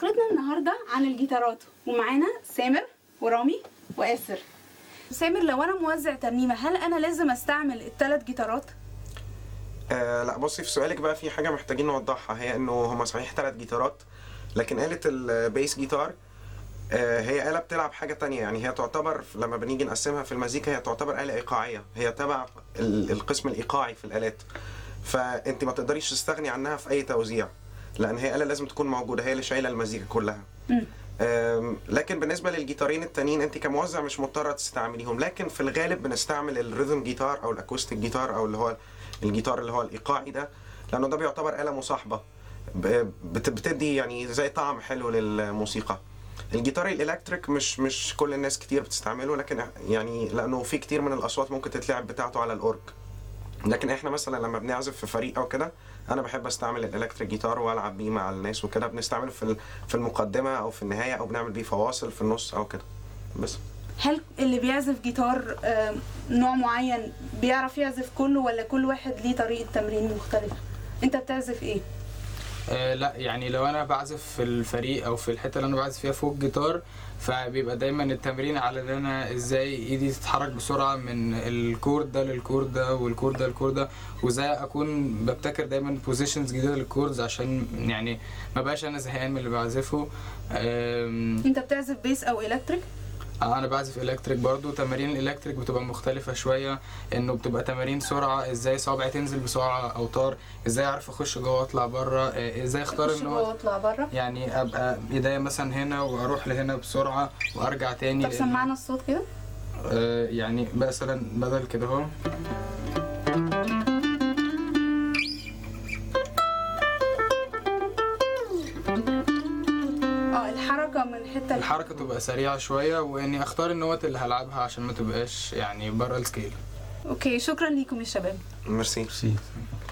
فقرتنا النهارده عن الجيتارات ومعانا سامر ورامي واسر سامر لو انا موزع ترنيمه هل انا لازم استعمل الثلاث جيتارات آه لا بصي في سؤالك بقى في حاجة محتاجين نوضحها هي انه هما صحيح ثلاث جيتارات لكن آلة البيس جيتار آه هي آلة بتلعب حاجة تانية يعني هي تعتبر لما بنيجي نقسمها في المزيكا هي تعتبر آلة إيقاعية هي تبع ال- القسم الإيقاعي في الآلات فأنت ما تقدريش تستغني عنها في أي توزيع لأن هي آلة لازم تكون موجودة هي اللي شايلة المزيكا كلها مم. آم، لكن بالنسبه للجيتارين التانيين انت كموزع مش مضطره تستعمليهم لكن في الغالب بنستعمل الريذم جيتار او الاكوستيك جيتار او اللي هو الجيتار اللي هو الايقاعي ده لانه ده بيعتبر آلة مصاحبة ب- بت- بتدي يعني زي طعم حلو للموسيقى الجيتار الالكتريك مش مش كل الناس كتير بتستعمله لكن يعني لانه في كتير من الاصوات ممكن تتلعب بتاعته على الاورج لكن احنا مثلا لما بنعزف في فريق او كده انا بحب استعمل الالكتريك جيتار والعب بيه مع الناس وكده بنستعمله في ال- في المقدمه او في النهايه او بنعمل بيه فواصل في النص او كده بس هل اللي بيعزف جيتار آم، نوع معين بيعرف يعزف كله ولا كل واحد ليه طريقه تمرين مختلفه انت بتعزف ايه آه لا يعني لو انا بعزف في الفريق او في الحته اللي انا بعزف فيها فوق الجيتار فبيبقى دايما التمرين على ان انا ازاي ايدي تتحرك بسرعه من الكورد ده للكورد ده والكورد ده للكورد ده وازاي اكون ببتكر دايما بوزيشنز جديده للكوردز عشان يعني ما بقاش انا زهقان من اللي بعزفه آم، انت بتعزف بيس او الكتريك آه، انا بعزف الكتريك برضو تمارين الالكتريك بتبقى مختلفة شوية انه بتبقى تمارين سرعة ازاي صوابعي تنزل بسرعة اوتار ازاي اعرف اخش جوه واطلع بره آه، ازاي اختار خش ان جوه هو واطلع بره يعني ابقى ايديا مثلا هنا واروح لهنا بسرعة وارجع تاني طب لأن- سمعنا الصوت كده آه، يعني مثلا بدل كده اهو اه الحركه من حته الحركة تبقى سريعة شوية واني اختار النوت اللي هلعبها عشان ما تبقاش يعني بره السكيل اوكي شكرا ليكم يا شباب ميرسي ميرسي